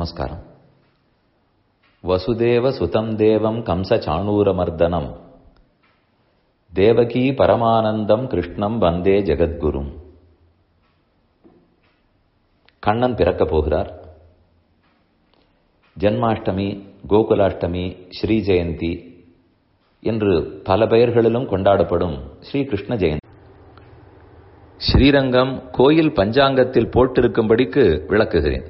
நமஸ்காரம் வசுதேவ சுதம் தேவம் கம்ச சாணூரமர்தனம் தேவகி பரமானந்தம் கிருஷ்ணம் வந்தே ஜெகத்குரும் கண்ணன் பிறக்கப் போகிறார் ஜன்மாஷ்டமி கோகுலாஷ்டமி ஸ்ரீ ஜெயந்தி என்று பல பெயர்களிலும் கொண்டாடப்படும் ஸ்ரீ கிருஷ்ண ஜெயந்தி ஸ்ரீரங்கம் கோயில் பஞ்சாங்கத்தில் போட்டிருக்கும்படிக்கு விளக்குகிறேன்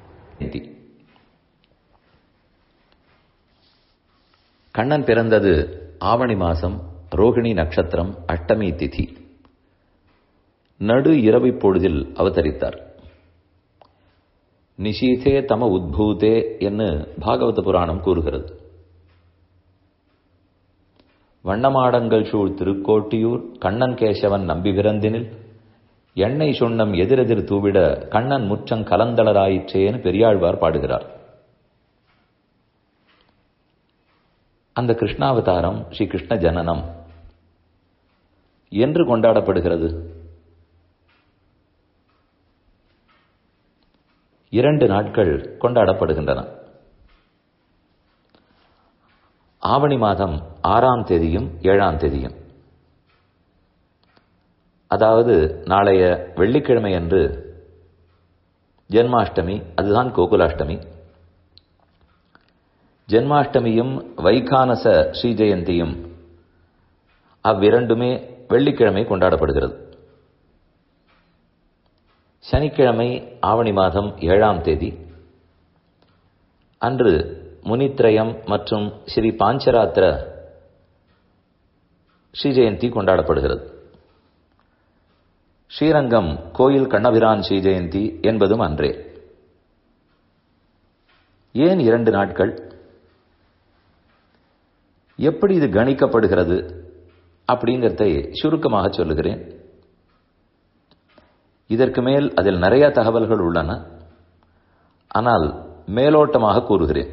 கண்ணன் பிறந்தது ஆவணி மாசம் ரோகிணி நட்சத்திரம் அஷ்டமி திதி நடு இரவை பொழுதில் அவதரித்தார் நிஷீதே தம உத்பூதே என்று பாகவத புராணம் கூறுகிறது வண்ணமாடங்கள் சூழ் திருக்கோட்டியூர் கண்ணன் கேசவன் நம்பி விரந்தினில் எண்ணெய் சுண்ணம் எதிரெதிர் தூவிட கண்ணன் முற்றங் கலந்தளராயிற்றேன்னு பெரியாழ்வார் பாடுகிறார் அந்த கிருஷ்ணாவதாரம் ஸ்ரீ கிருஷ்ண ஜனனம் என்று கொண்டாடப்படுகிறது இரண்டு நாட்கள் கொண்டாடப்படுகின்றன ஆவணி மாதம் ஆறாம் தேதியும் ஏழாம் தேதியும் அதாவது நாளைய வெள்ளிக்கிழமை அன்று ஜென்மாஷ்டமி அதுதான் கோகுலாஷ்டமி ஜென்மாஷ்டமியும் வைகானச ஸ்ரீ ஜெயந்தியும் அவ்விரண்டுமே வெள்ளிக்கிழமை கொண்டாடப்படுகிறது சனிக்கிழமை ஆவணி மாதம் ஏழாம் தேதி அன்று முனித்ரயம் மற்றும் ஸ்ரீ பாஞ்சராத்திர ஸ்ரீ ஜெயந்தி கொண்டாடப்படுகிறது ஸ்ரீரங்கம் கோயில் கண்ணபிரான் ஸ்ரீ ஜெயந்தி என்பதும் அன்றே ஏன் இரண்டு நாட்கள் எப்படி இது கணிக்கப்படுகிறது அப்படிங்கிறதை சுருக்கமாக சொல்லுகிறேன் இதற்கு மேல் அதில் நிறைய தகவல்கள் உள்ளன ஆனால் மேலோட்டமாக கூறுகிறேன்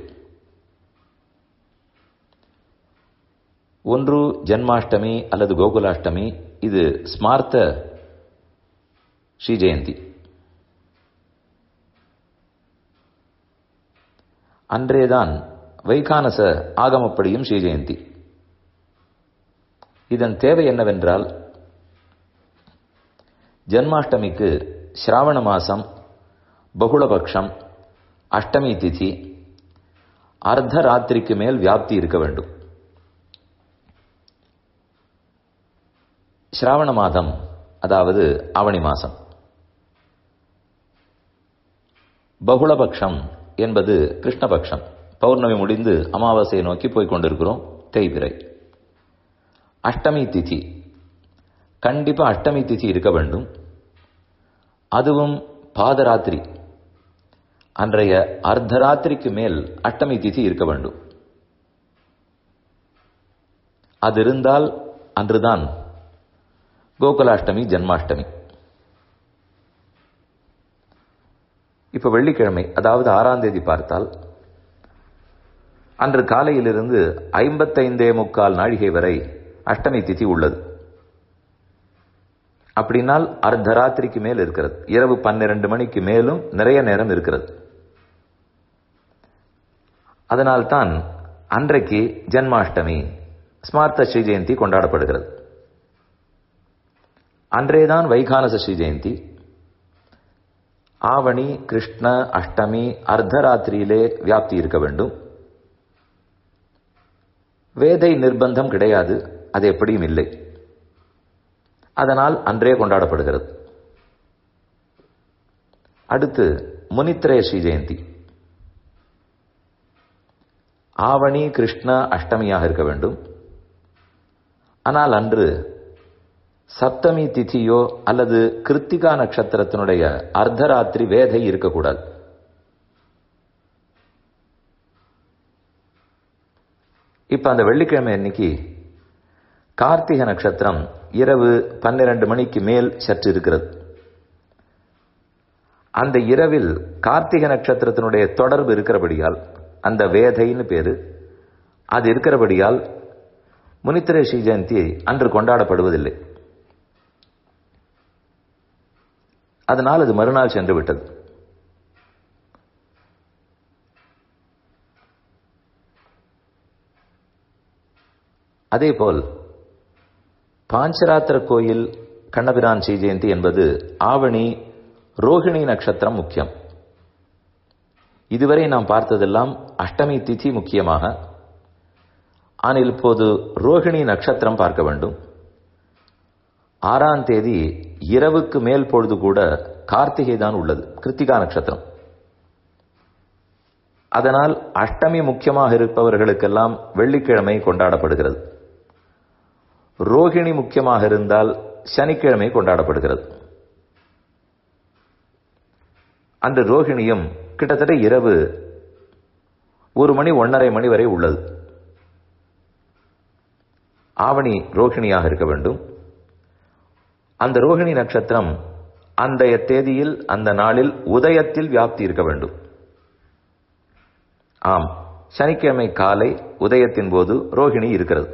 ஒன்று ஜன்மாஷ்டமி அல்லது கோகுலாஷ்டமி இது ஸ்மார்த்த ஸ்ரீ ஜெயந்தி அன்றேதான் வைகானச ஆகமப்படியும் ஸ்ரீ ஜெயந்தி இதன் தேவை என்னவென்றால் ஜன்மாஷ்டமிக்கு ஸ்ராவண மாசம் பகுளபக்ஷம் அஷ்டமி திதி அர்த்த ராத்திரிக்கு மேல் வியாப்தி இருக்க வேண்டும் ஸ்ராவண மாதம் அதாவது ஆவணி மாசம் பகுளபக்ஷம் என்பது கிருஷ்ணபக்ஷம் பௌர்ணமி முடிந்து அமாவாசையை நோக்கி போய் கொண்டிருக்கிறோம் தேய்பிரை அஷ்டமி திதி கண்டிப்பா அஷ்டமி திதி இருக்க வேண்டும் அதுவும் பாதராத்திரி அன்றைய அர்த்தராத்திரிக்கு மேல் அஷ்டமி திதி இருக்க வேண்டும் அது இருந்தால் அன்றுதான் கோகுலாஷ்டமி ஜன்மாஷ்டமி இப்ப வெள்ளிக்கிழமை அதாவது ஆறாம் தேதி பார்த்தால் அன்று காலையிலிருந்து ஐம்பத்தைந்தே முக்கால் நாழிகை வரை அஷ்டமி திதி உள்ளது அப்படின்னால் அர்த்தராத்திரிக்கு மேல் இருக்கிறது இரவு பன்னிரண்டு மணிக்கு மேலும் நிறைய நேரம் இருக்கிறது அதனால்தான் அன்றைக்கு ஜன்மாஷ்டமி ஸ்மார்த்த ஸ்ரீ ஜெயந்தி கொண்டாடப்படுகிறது அன்றேதான் வைகானச ஸ்ரீ ஜெயந்தி ஆவணி கிருஷ்ண அஷ்டமி அர்த்தராத்திரியிலே வியாப்தி இருக்க வேண்டும் வேதை நிர்பந்தம் கிடையாது அது எப்படியும் இல்லை அதனால் அன்றே கொண்டாடப்படுகிறது அடுத்து முனித்திரய ஸ்ரீ ஜெயந்தி ஆவணி கிருஷ்ண அஷ்டமியாக இருக்க வேண்டும் ஆனால் அன்று சப்தமி திதியோ அல்லது கிருத்திகா நட்சத்திரத்தினுடைய அர்த்தராத்திரி வேதை இருக்கக்கூடாது இப்ப அந்த வெள்ளிக்கிழமை அன்னைக்கு கார்த்திகை நட்சத்திரம் இரவு பன்னிரண்டு மணிக்கு மேல் சற்று இருக்கிறது அந்த இரவில் கார்த்திகை நட்சத்திரத்தினுடைய தொடர்பு இருக்கிறபடியால் அந்த வேதைன்னு பேரு அது இருக்கிறபடியால் முனித்திரை ஸ்ரீ ஜெயந்தி அன்று கொண்டாடப்படுவதில்லை அதனால் அது மறுநாள் சென்று விட்டது அதேபோல் பாஞ்சராத்திர கோயில் கண்ணபிரான் ஸ்ரீ ஜெயந்தி என்பது ஆவணி ரோகிணி நட்சத்திரம் முக்கியம் இதுவரை நாம் பார்த்ததெல்லாம் அஷ்டமி திதி முக்கியமாக ஆனால் இப்போது ரோகிணி நட்சத்திரம் பார்க்க வேண்டும் ஆறாம் தேதி இரவுக்கு மேல் பொழுது கூட கார்த்திகை தான் உள்ளது கிருத்திகா நட்சத்திரம் அதனால் அஷ்டமி முக்கியமாக இருப்பவர்களுக்கெல்லாம் வெள்ளிக்கிழமை கொண்டாடப்படுகிறது ரோகிணி முக்கியமாக இருந்தால் சனிக்கிழமை கொண்டாடப்படுகிறது அன்று ரோகிணியும் கிட்டத்தட்ட இரவு ஒரு மணி ஒன்றரை மணி வரை உள்ளது ஆவணி ரோகிணியாக இருக்க வேண்டும் அந்த ரோகிணி நட்சத்திரம் அந்த தேதியில் அந்த நாளில் உதயத்தில் வியாப்தி இருக்க வேண்டும் ஆம் சனிக்கிழமை காலை உதயத்தின் போது ரோகிணி இருக்கிறது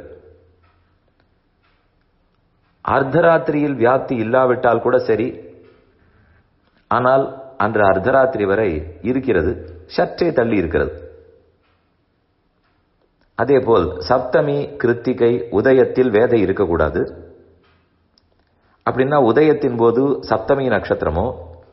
அர்த்தராத்திரியில் வியாப்தி இல்லாவிட்டால் கூட சரி ஆனால் அன்று அர்த்தராத்திரி வரை இருக்கிறது சற்றே தள்ளி இருக்கிறது அதேபோல் சப்தமி கிருத்திகை உதயத்தில் வேதை இருக்கக்கூடாது அப்படின்னா உதயத்தின் போது சப்தமி நட்சத்திரமோ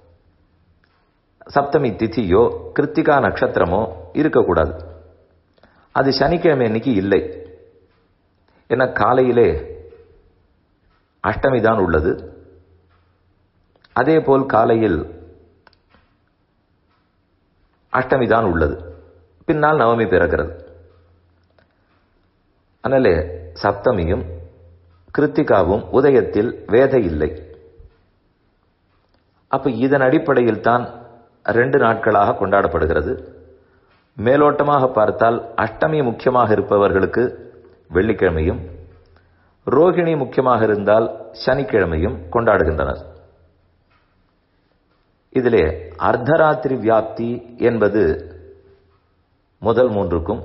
சப்தமி திதியோ கிருத்திகா நட்சத்திரமோ இருக்கக்கூடாது அது சனிக்கிழமை அன்னைக்கு இல்லை ஏன்னா காலையிலே அஷ்டமி தான் உள்ளது அதே போல் காலையில் அஷ்டமி தான் உள்ளது பின்னால் நவமி பிறக்கிறது அதனாலே சப்தமியும் கிருத்திகாவும் உதயத்தில் வேத இல்லை அப்ப இதன் அடிப்படையில் தான் ரெண்டு நாட்களாக கொண்டாடப்படுகிறது மேலோட்டமாக பார்த்தால் அஷ்டமி முக்கியமாக இருப்பவர்களுக்கு வெள்ளிக்கிழமையும் ரோகிணி முக்கியமாக இருந்தால் சனிக்கிழமையும் கொண்டாடுகின்றனர் இதிலே அர்த்தராத்திரி வியாப்தி என்பது முதல் மூன்றுக்கும்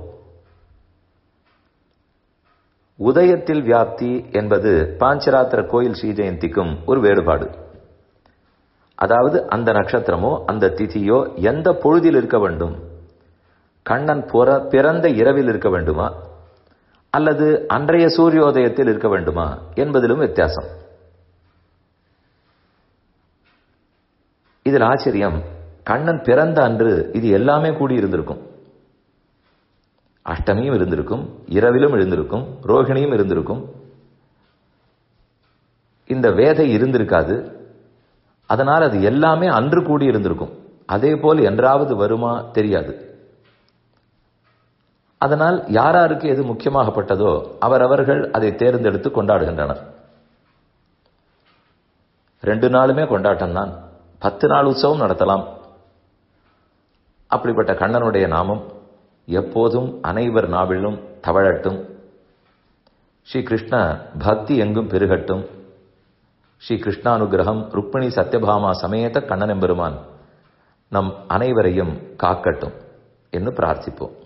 உதயத்தில் வியாப்தி என்பது பாஞ்சராத்திர கோயில் ஸ்ரீ ஜெயந்திக்கும் ஒரு வேறுபாடு அதாவது அந்த நட்சத்திரமோ அந்த திதியோ எந்த பொழுதில் இருக்க வேண்டும் கண்ணன் புற பிறந்த இரவில் இருக்க வேண்டுமா அல்லது அன்றைய சூரியோதயத்தில் இருக்க வேண்டுமா என்பதிலும் வித்தியாசம் இதில் ஆச்சரியம் கண்ணன் பிறந்த அன்று இது எல்லாமே கூடி இருந்திருக்கும் அஷ்டமியும் இருந்திருக்கும் இரவிலும் இருந்திருக்கும் ரோகிணியும் இருந்திருக்கும் இந்த வேதை இருந்திருக்காது அதனால் அது எல்லாமே அன்று கூடி இருந்திருக்கும் அதே போல் என்றாவது வருமா தெரியாது அதனால் யாராருக்கு எது முக்கியமாகப்பட்டதோ அவரவர்கள் அதை தேர்ந்தெடுத்து கொண்டாடுகின்றனர் ரெண்டு நாளுமே கொண்டாட்டம் தான் பத்து நாள் உற்சவம் நடத்தலாம் அப்படிப்பட்ட கண்ணனுடைய நாமம் எப்போதும் அனைவர் நாவிலும் தவழட்டும் ஸ்ரீ கிருஷ்ண பக்தி எங்கும் பெருகட்டும் ஸ்ரீ கிருஷ்ணானுகிரகம் ருக்மிணி சத்யபாமா சமேத கண்ணன் எம்பெருமான் நம் அனைவரையும் காக்கட்டும் என்று பிரார்த்திப்போம்